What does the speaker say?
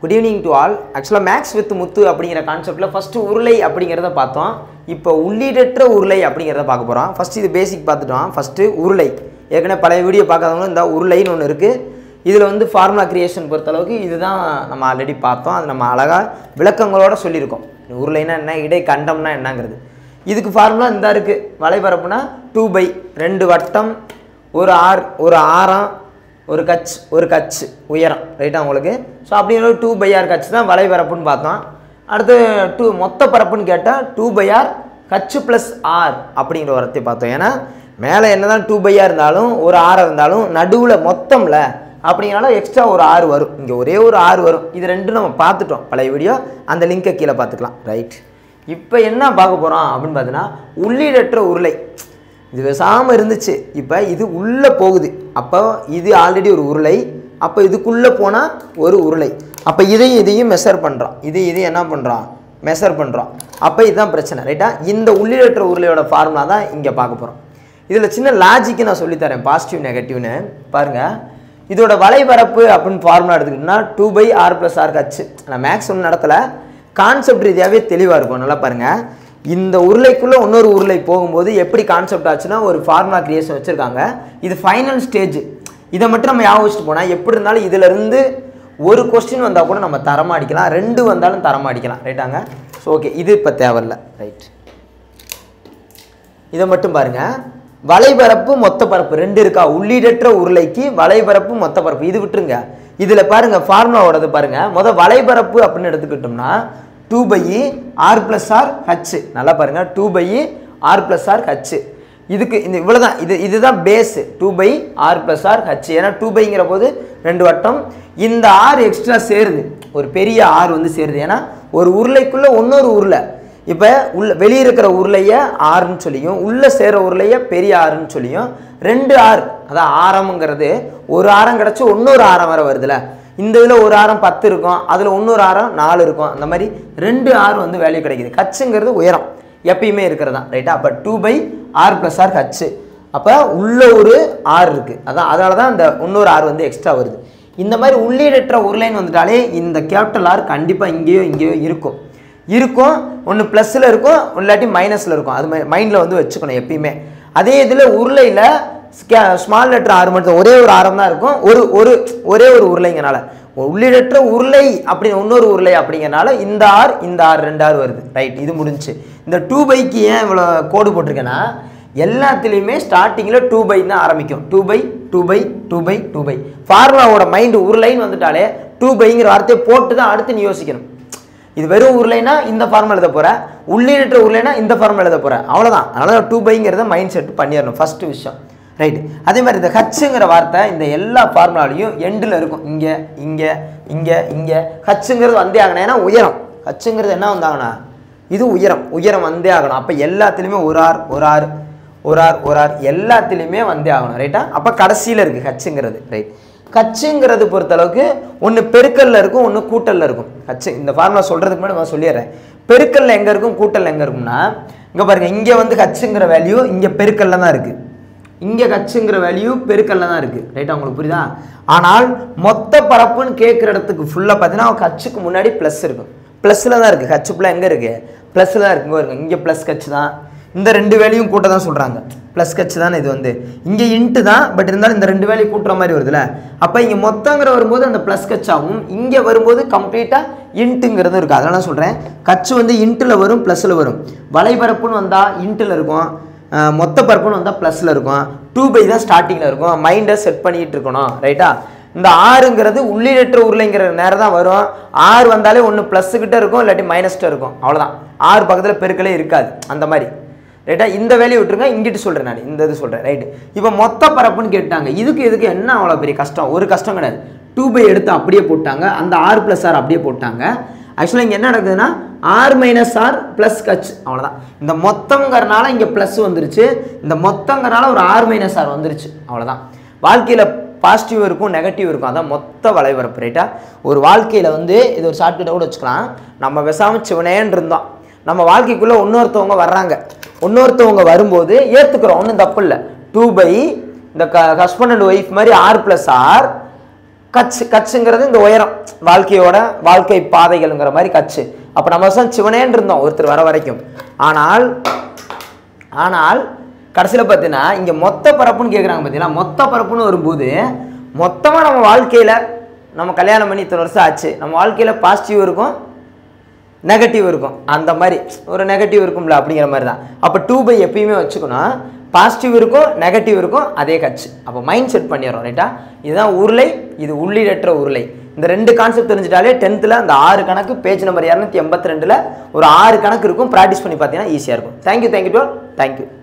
good evening to all ஆக்சுவலாக maths with Muthu அப்படிங்கிற கான்செப்ட்டில் ஃபஸ்ட்டு உருளை அப்படிங்கிறத பார்த்தோம் இப்போ உள்ளீடற்ற உருளை அப்படிங்கிறத பார்க்க போகிறோம் ஃபஸ்ட்டு இது பேசிக் பார்த்துட்டோம் ஃபஸ்ட்டு உருளை ஏற்கனவே பழைய வீடியோ பார்க்காதவங்க இந்த உருளைன்னு ஒன்று இருக்குது இதில் வந்து ஃபார்முலா கிரியேஷன் பொறுத்தளவுக்கு இதுதான் நம்ம ஆல்ரெடி பார்த்தோம் அது நம்ம அழகாக விளக்கங்களோட சொல்லியிருக்கோம் உருளைனா என்ன இடை கண்டம்னா என்னங்கிறது இதுக்கு ஃபார்முலா இந்த இருக்குது வலைபரப்புனா டூ பை ரெண்டு வட்டம் ஒரு ஆர் ஒரு ஆரம் ஒரு கச் ஒரு கச் உயரம் ரைட்டா உங்களுக்கு ஸோ அப்படிங்கிற டூ பை ஆர் கச் தான் வலைபரப்புன்னு பார்த்தோம் அடுத்து டூ மொத்த பரப்புன்னு கேட்டால் டூ பை ஆர் கச்சு ப்ளஸ் ஆர் அப்படிங்கிற வார்த்தையை பார்த்தோம் ஏன்னா மேலே என்ன தான் டூ பையாக இருந்தாலும் ஒரு ஆர் இருந்தாலும் நடுவில் மொத்தம்ல அப்படிங்கிறனால எக்ஸ்ட்ரா ஒரு ஆறு வரும் இங்கே ஒரே ஒரு ஆறு வரும் இது ரெண்டும் நம்ம பார்த்துட்டோம் பழைய வீடியோ அந்த லிங்கை கீழே பார்த்துக்கலாம் ரைட் இப்போ என்ன பார்க்க போகிறோம் அப்படின்னு பார்த்தீங்கன்னா உள்ளீடற்ற உருளை இது பேசாமல் இருந்துச்சு இப்போ இது உள்ளே போகுது அப்போ இது ஆல்ரெடி ஒரு உருளை அப்போ இதுக்குள்ளே போனால் ஒரு உருளை அப்போ இதையும் இதையும் மெஷர் பண்ணுறோம் இது இதையும் என்ன பண்ணுறோம் மெஷர் பண்ணுறோம் அப்போ இதுதான் பிரச்சனை ரைட்டா இந்த உள்ளீடற்ற உருளையோட ஃபார்முலா தான் இங்கே பார்க்க போகிறோம் இதில் சின்ன லாஜிக்கு நான் சொல்லித்தரேன் பாசிட்டிவ் நெகட்டிவ்னு பாருங்கள் இதோட வலைபரப்பு அப்படின்னு ஃபார்முலா எடுத்துக்கிட்டோம்னா two pi r plus r கச்சு நான் மேக்ஸ் ஒன்று நடத்தல கான்செப்ட் ரீதியாகவே தெளிவாக இருக்கும் நல்லா பாருங்கள் இந்த உருளைக்குள்ளே இன்னொரு உருளை போகும்போது எப்படி கான்செப்ட் ஆச்சுன்னா ஒரு ஃபார்முலா கிரியேஷன் வச்சுருக்காங்க இது ஃபைனல் ஸ்டேஜ் இதை மட்டும் நம்ம ஞாபகம் வச்சுட்டு போனால் எப்படி இருந்தாலும் இதிலிருந்து ஒரு கொஸ்டின் வந்தால் கூட நம்ம தரமா அடிக்கலாம் ரெண்டு வந்தாலும் தரமா அடிக்கலாம் ரைட்டாங்க ஸோ ஓகே இது இப்போ தேவையில்ல ரைட் இதை மட்டும் பாருங்க வலைபரப்பு மொத்த பரப்பு ரெண்டு இருக்கா உள்ளீடற்ற உருளைக்கு வலைபரப்பு மொத்த பரப்பு இது விட்டுருங்க இதில் பாருங்க ஃபார்முலாவோடது பாருங்க முத வலைபரப்பு அப்படின்னு எடுத்துக்கிட்டோம்னா two pi r plus r h நல்லா பாருங்க two pi r plus r h இதுக்கு இந்த இவ்வளோதான் இது இதுதான் base two pi r plus r h ஏன்னா டூ பைங்கிற போது ரெண்டு வட்டம் இந்த ஆர் எக்ஸ்ட்ரா சேருது ஒரு பெரிய ஆர் வந்து சேருது ஏன்னா ஒரு உருளைக்குள்ளே இன்னொரு உருளை இப்போ உள்ள வெளியே இருக்கிற உருளையை ஆறுன்னு சொல்லியும் உள்ளே சேர உருளையை பெரிய ஆறுன்னு சொல்லியும் ரெண்டு ஆறு அதான் ஆரம்ங்கிறது ஒரு ஆரம் கிடச்சி இன்னொரு ஆரம் வர வருதுல இந்த இதில் ஒரு ஆரம் பத்து இருக்கும் அதில் இன்னொரு ஆரம் நாலு இருக்கும் அந்த மாதிரி ரெண்டு ஆறு வந்து வேல்யூ கிடைக்குது கச்சுங்கிறது உயரம் எப்பயுமே இருக்கிறதா ரைட்டா அப்போ two pi r plus r கச்சு அப்போ உள்ள ஒரு ஆறு இருக்குது அதான் அதனால தான் இந்த இன்னொரு ஆறு வந்து எக்ஸ்ட்ரா வருது இந்த மாதிரி உள்ளீடற்ற உருளைன்னு வந்துட்டாலே இந்த கேபிட்டல் ஆர் கண்டிப்பாக இங்கேயோ இங்கேயோ இருக்கும் இருக்கும் ஒன்று ப்ளஸில் இருக்கும் இல்லாட்டி மைனஸில் இருக்கும் அது மைண்டில் வந்து வச்சுக்கணும் எப்பயுமே அதே இதில் உருளையில் ஸ்மால் லெட்டர் ஆறு மட்டும் ஒரே ஒரு ஆரம் தான் இருக்கும் ஒரு ஒரு ஒரே ஒரு உருளைங்கனால உள்ளிடற்ற உருளை அப்படி இன்னொரு உருளை அப்படிங்கிறனால இந்த ஆர் இந்த ஆர் ரெண்டு ஆர் வருது ரைட் இது முடிஞ்சுச்சு இந்த டூ பைக்கு ஏன் இவ்வளோ கோடு போட்டிருக்கேன்னா எல்லாத்துலேயுமே ஸ்டார்டிங்கில் டூ பை தான் ஆரம்பிக்கும் two pi two pi two pi two pi ஃபார்முலாவோட மைண்டு உருளைன்னு வந்துட்டாலே டூ பைங்கிற வார்த்தையை போட்டு தான் அடுத்து நீ யோசிக்கணும் இது வெறும் உருளைனா இந்த ஃபார்ம் எழுத போகிற உள்ளீடற்ற உருளைனா இந்த ஃபார்ம் எழுத போகிற அவ்வளோதான் அதனால் டூ பைங்கிறத மைண்ட் செட் பண்ணிடணும் ஃபஸ்ட்டு விஷயம் ரைட் அதே மாதிரி இந்த ஹச்சுங்கிற வார்த்தை இந்த எல்லா ஃபார்முலாலையும் எண்டில் இருக்கும் இங்கே இங்கே இங்கே இங்கே ஹச்சுங்கிறது வந்தே ஆகணும் ஏன்னா உயரம் ஹச்சுங்கிறது என்ன வந்தாங்கண்ணா இது உயரம் உயரம் வந்தே ஆகணும் அப்போ எல்லாத்துலேயுமே ஒரு ஆர் ஒரு ஆர் ஒரு ஆர் ஒரு ஆர் எல்லாத்துலேயுமே வந்தே ஆகணும் ரைட்டா அப்போ கடைசியில் இருக்குது ஹச்சுங்கிறது ரைட் கச்சுங்கிறது பொறுத்தளவுக்கு ஒன்று பெருக்கல்ல இருக்கும் ஒன்று கூட்டல்ல இருக்கும் கச்சு இந்த ஃபார்முலா சொல்கிறதுக்கு முன்னாடி நான் சொல்லிடுறேன் பெருக்கல்ல எங்கே இருக்கும் கூட்டல் எங்கே இருக்கும்னா இங்கே பாருங்கள் இங்கே வந்து கச்சுங்கிற வேல்யூ இங்கே பெருக்கல்ல தான் இருக்குது இங்கே கச்சுங்கிற வேல்யூ பெருக்கல்ல தான் இருக்குது ரைட்டா உங்களுக்கு புரியுதா ஆனால் மொத்த பரப்புன்னு கேட்குற இடத்துக்கு ஃபுல்லாக பார்த்தீங்கன்னா கச்சுக்கு முன்னாடி ப்ளஸ் இருக்கும் ப்ளஸில் தான் இருக்குது கச்சு ஃபுல்லாக எங்கே இருக்குது ப்ளஸில் தான் இருக்குங்க வருங்க இங்கே ப்ளஸ் கச்சு தான் இந்த ரெண்டு வேலையும் கூட்ட தான் சொல்கிறாங்க ப்ளஸ் கட்சி தானே இது வந்து இங்கே இன்ட்டு தான் பட் இருந்தாலும் இந்த ரெண்டு வேலையும் கூட்டுற மாதிரி வருதுல்ல அப்போ இங்கே மொத்தங்கிற வரும்போது அந்த ப்ளஸ் கச்சாகவும் இங்கே வரும்போது கம்ப்ளீட்டாக இன்ட்டுங்கிறது இருக்குது அதனால சொல்கிறேன் கச்சு வந்து இன்ட்டில் வரும் ப்ளஸில் வரும் வலைபரப்புன்னு வந்தால் இன்ட்டில் இருக்கும் அஹ் மொத்த பரப்புன்னு வந்தால் ப்ளஸில் இருக்கும் டூ பை தான் ஸ்டார்டிங்கில் இருக்கும் மைண்டை செட் பண்ணிக்கிட்டு இருக்கணும் ரைட்டா இந்த ஆறுங்கிறது உள்ளீடற்ற உருளைங்கிற நேரம் தான் வரும் ஆறு வந்தாலே ஒன்று ப்ளஸ்ஸுக்கிட்ட இருக்கும் இல்லாட்டி மைனஸ்கிட்ட இருக்கும் அவ்வளோதான் ஆறு பக்கத்தில் பெருக்கலே இருக்காது அந்த மாதிரி ரைட்டா இந்த வேலையை விட்டுருங்க இங்கிட்டு சொல்கிறேன் நான் இந்த இது சொல்கிறேன் ரைட்டு இப்போ மொத்த பரப்புன்னு கேட்டாங்க இதுக்கு இதுக்கு என்ன அவ்வளோ பெரிய கஷ்டம் ஒரு கஷ்டம் கிடையாது டூ பை எடுத்து அப்படியே போட்டாங்க அந்த ஆறு ப்ளஸ் ஆர் அப்படியே போட்டாங்க ஆக்சுவலாக இங்கே என்ன நடக்குதுன்னா ஆர் மைனஸ் ஆர் ப்ளஸ் கச் அவ்வளோதான் இந்த மொத்தங்கிறனால இங்கே ப்ளஸ் வந்துருச்சு இந்த மொத்தங்கிறனால ஒரு ஆர் மைனஸ் ஆர் வந்துருச்சு அவ்வளோதான் வாழ்க்கையில் பாசிட்டிவ் இருக்கும் நெகட்டிவ் இருக்கும் அதான் மொத்த வலைபரப்பு ரைட்டா ஒரு வாழ்க்கையில் வந்து இது ஒரு ஷார்ட்கட்டை கூட வச்சுக்கலாம் நம்ம விசாம சிவனேன்னு இருந்தோம் நம்ம வாழ்க்கைக்குள்ளே இன்னொருத்தவங்க வர்றாங்க இன்னொருத்தவங்க வரும்போது ஏற்றுக்கிறோம் ஒன்றும் தப்பு இல்லை டூ பை இந்த க ஹஸ்பண்ட் அண்ட் ஒய்ஃப் மாதிரி ஆர் ப்ளஸ் ஆர் கட்ச் கட்சுங்கிறது இந்த உயரம் வாழ்க்கையோட வாழ்க்கை பாதைகள்ங்கிற மாதிரி கட்சு அப்போ நம்ம வருஷம் சிவனேன்னு இருந்தோம் ஒருத்தர் வர வரைக்கும் ஆனால் ஆனால் கடைசியில் பார்த்தீங்கன்னா இங்கே மொத்த பரப்புன்னு கேட்குறாங்க பார்த்தீங்கன்னா மொத்த பரப்புன்னு வரும்போது மொத்தமாக நம்ம வாழ்க்கையில் நம்ம கல்யாணம் பண்ணி இத்தனை வருஷம் ஆச்சு நம்ம வாழ்க்கையில் பாசிட்டிவ் இருக்கும் நெகட்டிவ் இருக்கும் அந்த மாதிரி ஒரு நெகட்டிவ் இருக்கும்ல அப்படிங்கிற மாதிரி தான் அப்போ டூ பை எப்பயுமே வச்சுக்கணும் பாசிட்டிவ் இருக்கும் நெகட்டிவ் இருக்கும் அதே கட்சி அப்போ மைண்ட் செட் பண்ணிடுறோம் ரைட்டா இதுதான் உருளை இது உள்ளீடற்ற உருளை இந்த ரெண்டு கான்செப்ட் தெரிஞ்சிட்டாலே டென்த்தில் அந்த ஆறு கணக்கு பேஜ் நம்பர் இரநூத்தி எண்பத்தி ரெண்டில் ஒரு ஆறு கணக்கு இருக்கும் ப்ராக்டிஸ் பண்ணி பார்த்தீங்கன்னா ஈஸியாக இருக்கும் தேங்க்யூ தேங்க்யூ டு தேங்க்யூ